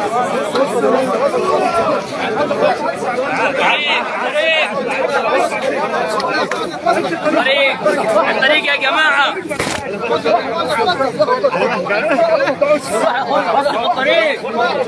الطريق الطريق يا جماعة الطريق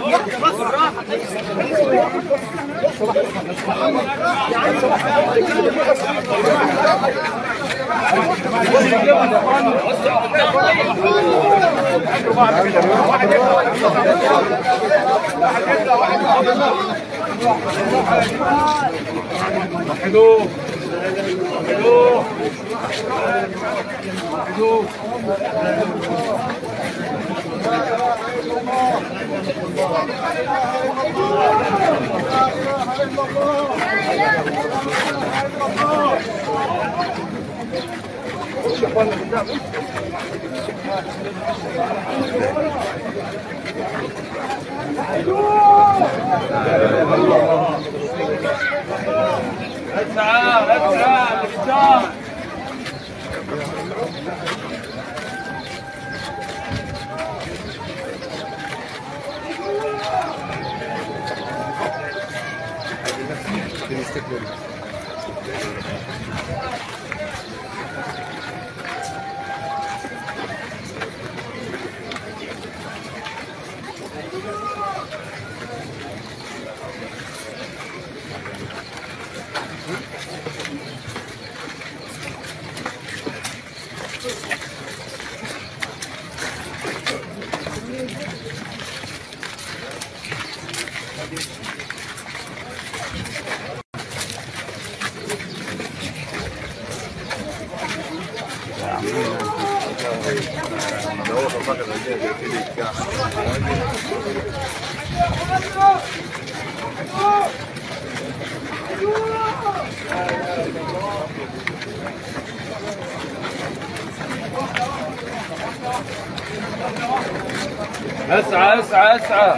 اسعى اسعى اسعى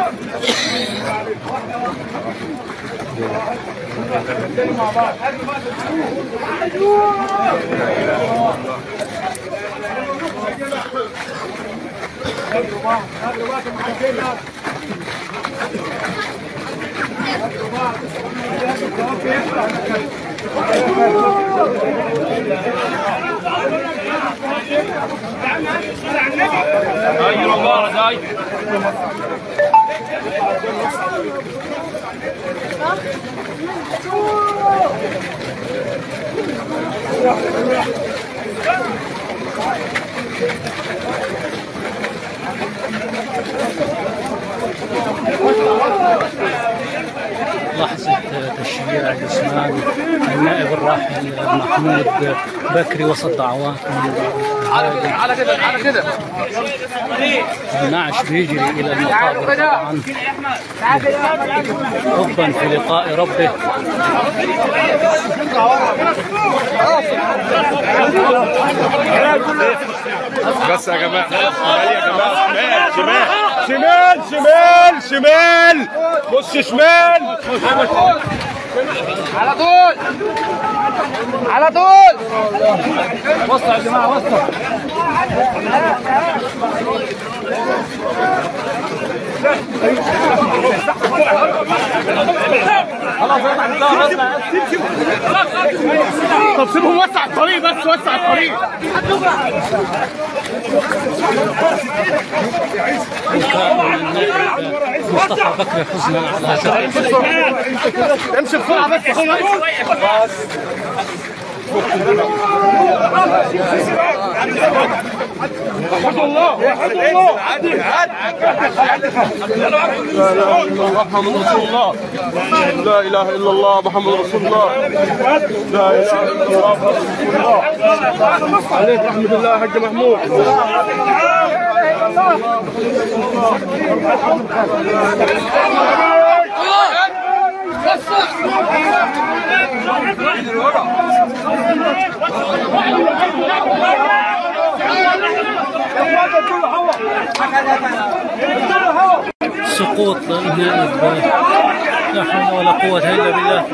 هاي مبارك هاي لحظة تشجيع جسمان النائب الراحل محمود بكري وسط دعوات من على كده على كده النعش بيجري إلى المقابر طبعا حبا في لقاء ربه بس يا جماعه شمال يا جماعه شمال شمال شمال شمال شمال بص شمال على طول على طول طب سيبهم وسع الطريق بس وسع الطريق مصطفى بكري حزنا على هذا امشي بسرعه بس وحد الله وحد الله محمد رسول الله لا اله الا الله محمد رسول الله لا اله الا الله محمد رسول الله عليك رحمه الله يا حاج محمود سقوط النائب لا حول ولا قوة إلا بالله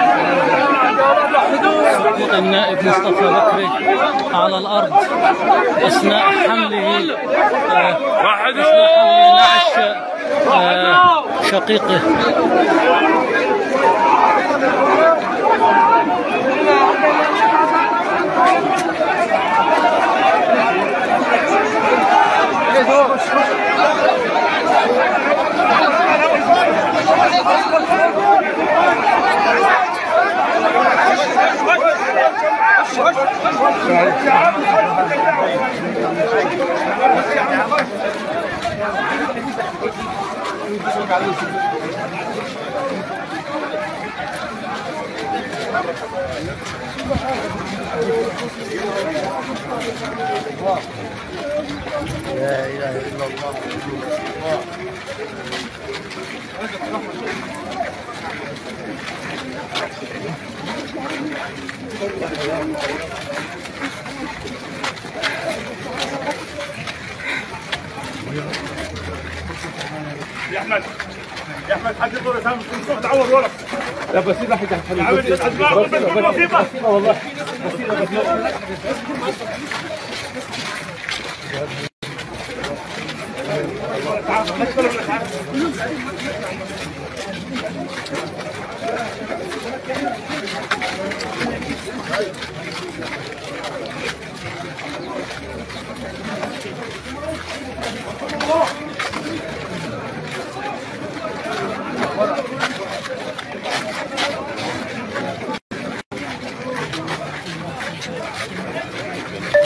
سقوط النائب مصطفى بكري على الأرض أثناء حمله آه، أثناء حمله نعش آه، شقيقه يا احمد يا احمد حد يقدر يسامح الصوت تعور ورا لا بسيطة حاجة عامل اسمع بس بسيطه بسيطة والله تعال